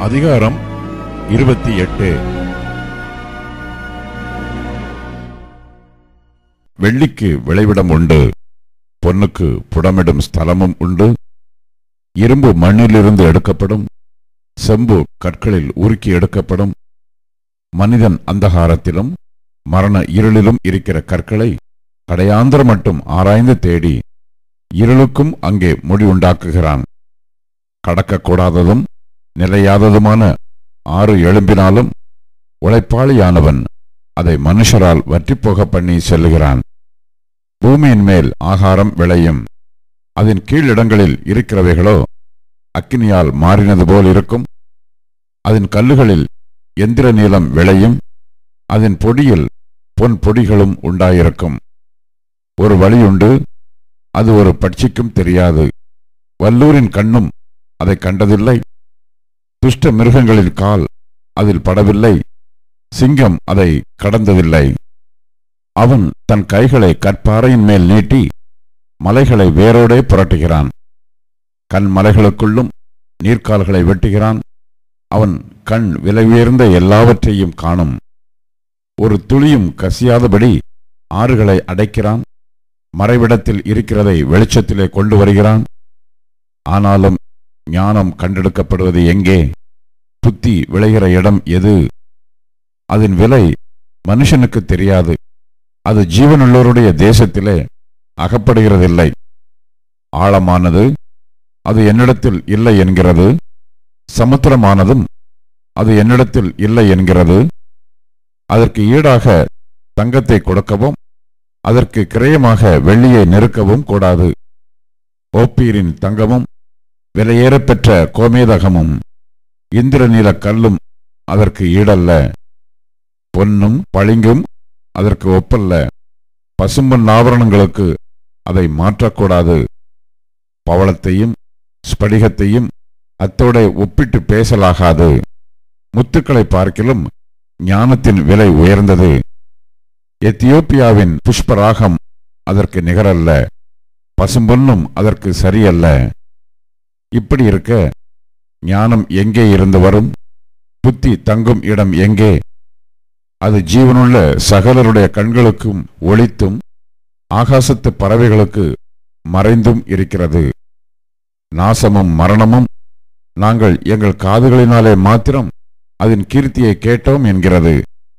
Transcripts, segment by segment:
அதிகாரம் இருபத்தி எட்டு வெள்ளிக்கு விளைவிடம் உண்டு பொன்னுக்கு புடமிடும் ஸ்தலமும் உண்டு இரும்பு மண்ணிலிருந்து எடுக்கப்படும் செம்பு கற்களில் உருக்கி எடுக்கப்படும் மனிதன் அந்தகாரத்திலும் மரண இருளிலும் இருக்கிற கற்களை கடையாந்திர மட்டும் ஆராய்ந்து தேடி இருளுக்கும் அங்கே முடிவுண்டாக்குகிறான் கடக்கக்கூடாததும் நிலையாததுமான ஆறு எழும்பினாலும் உழைப்பாளியானவன் அதை மனுஷரால் வற்றிப்போக பண்ணி செல்லுகிறான் பூமியின் மேல் ஆகாரம் விளையும் அதன் கீழிடங்களில் இருக்கிறவைகளோ அக்கினியால் மாறினது போல் இருக்கும் அதன் கல்லுகளில் எந்திர நீளம் விளையும் அதன் பொடியில் பொன் பொடிகளும் உண்டாயிருக்கும் ஒரு வழியுண்டு அது ஒரு பட்சிக்கும் தெரியாது வல்லூரின் கண்ணும் அதை கண்டதில்லை துஷ்ட மிருகங்களின் கால் அதில் படவில்லை சிங்கம் அதை கடந்ததில்லை அவன் தன் கைகளை கற்பாறையின் மேல் நீட்டி மலைகளை வேரோடே புரட்டுகிறான் கண் மலைகளுக்குள்ளும் நீர்க்கால்களை வெட்டுகிறான் அவன் கண் விலை உயர்ந்த எல்லாவற்றையும் காணும் ஒரு துளியும் கசியாதபடி ஆறுகளை அடைக்கிறான் மறைவிடத்தில் இருக்கிறதை வெளிச்சத்திலே கொண்டு வருகிறான் ஆனாலும் ஞானம் கண்டெடுக்கப்படுவது எங்கே புத்தி விளைகிற இடம் எது அதன் விலை மனுஷனுக்கு தெரியாது அது ஜீவனுள்ளோருடைய தேசத்திலே அகப்படுகிறதில்லை ஆழமானது அது என்னிடத்தில் இல்லை என்கிறது சமுத்திரமானதும் அது என்னிடத்தில் இல்லை என்கிறது அதற்கு ஈடாக தங்கத்தை கொடுக்கவும் அதற்கு கிரயமாக வெள்ளியை நெருக்கவும் கூடாது ஓப்பீரின் தங்கமும் விலையேறப்பெற்ற கோமேதகமும் இந்திரநீல கல்லும் அதற்கு ஈடல்ல பொன்னும் பளிங்கும் அதற்கு ஒப்பல்ல பசும்பொன் ஆபரணங்களுக்கு அதை மாற்றக்கூடாது பவளத்தையும் ஸ்படிகத்தையும் அத்தோட ஒப்பிட்டு பேசலாகாது முத்துக்களை பார்க்கிலும் ஞானத்தின் விலை உயர்ந்தது எத்தியோப்பியாவின் புஷ்பராகம் அதற்கு நிகரல்ல பசும்பொன்னும் அதற்கு சரியல்ல இப்படி இருக்க ஞானம் எங்கே இருந்து வரும் புத்தி தங்கும் இடம் எங்கே அது ஜீவனுள்ள சகலருடைய கண்களுக்கும் ஒளித்தும் ஆகாசத்து பறவைகளுக்கு மறைந்தும் இருக்கிறது நாசமும் மரணமும் நாங்கள் எங்கள் காதுகளினாலே மாத்திரம் அதன் கீர்த்தியை கேட்டோம் என்கிறது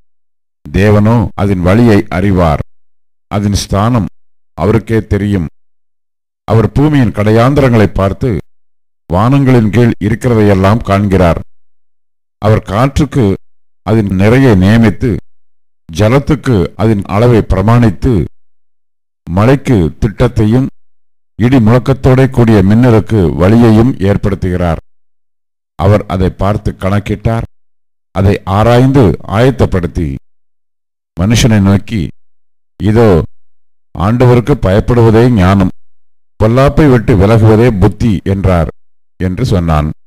தேவனோ அதன் வழியை அறிவார் அதன் ஸ்தானம் அவருக்கே தெரியும் அவர் பூமியின் கடையாந்திரங்களை பார்த்து வானங்களின் கீழ் இருக்கிறதையெல்லாம் காண்கிறார் அவர் காற்றுக்கு அதன் நிறையை நியமித்து ஜலத்துக்கு அதன் அளவை பிரமாணித்து மழைக்கு திட்டத்தையும் இடி முழக்கத்தோட கூடிய மின்னலுக்கு வழியையும் ஏற்படுத்துகிறார் அவர் அதை பார்த்து கணக்கிட்டார் அதை ஆராய்ந்து ஆயத்தப்படுத்தி மனுஷனை நோக்கி இதோ ஆண்டவருக்கு பயப்படுவதே ஞானம் பொல்லாப்பை விட்டு விலகுவதே புத்தி என்றார் என்று சொன்னான்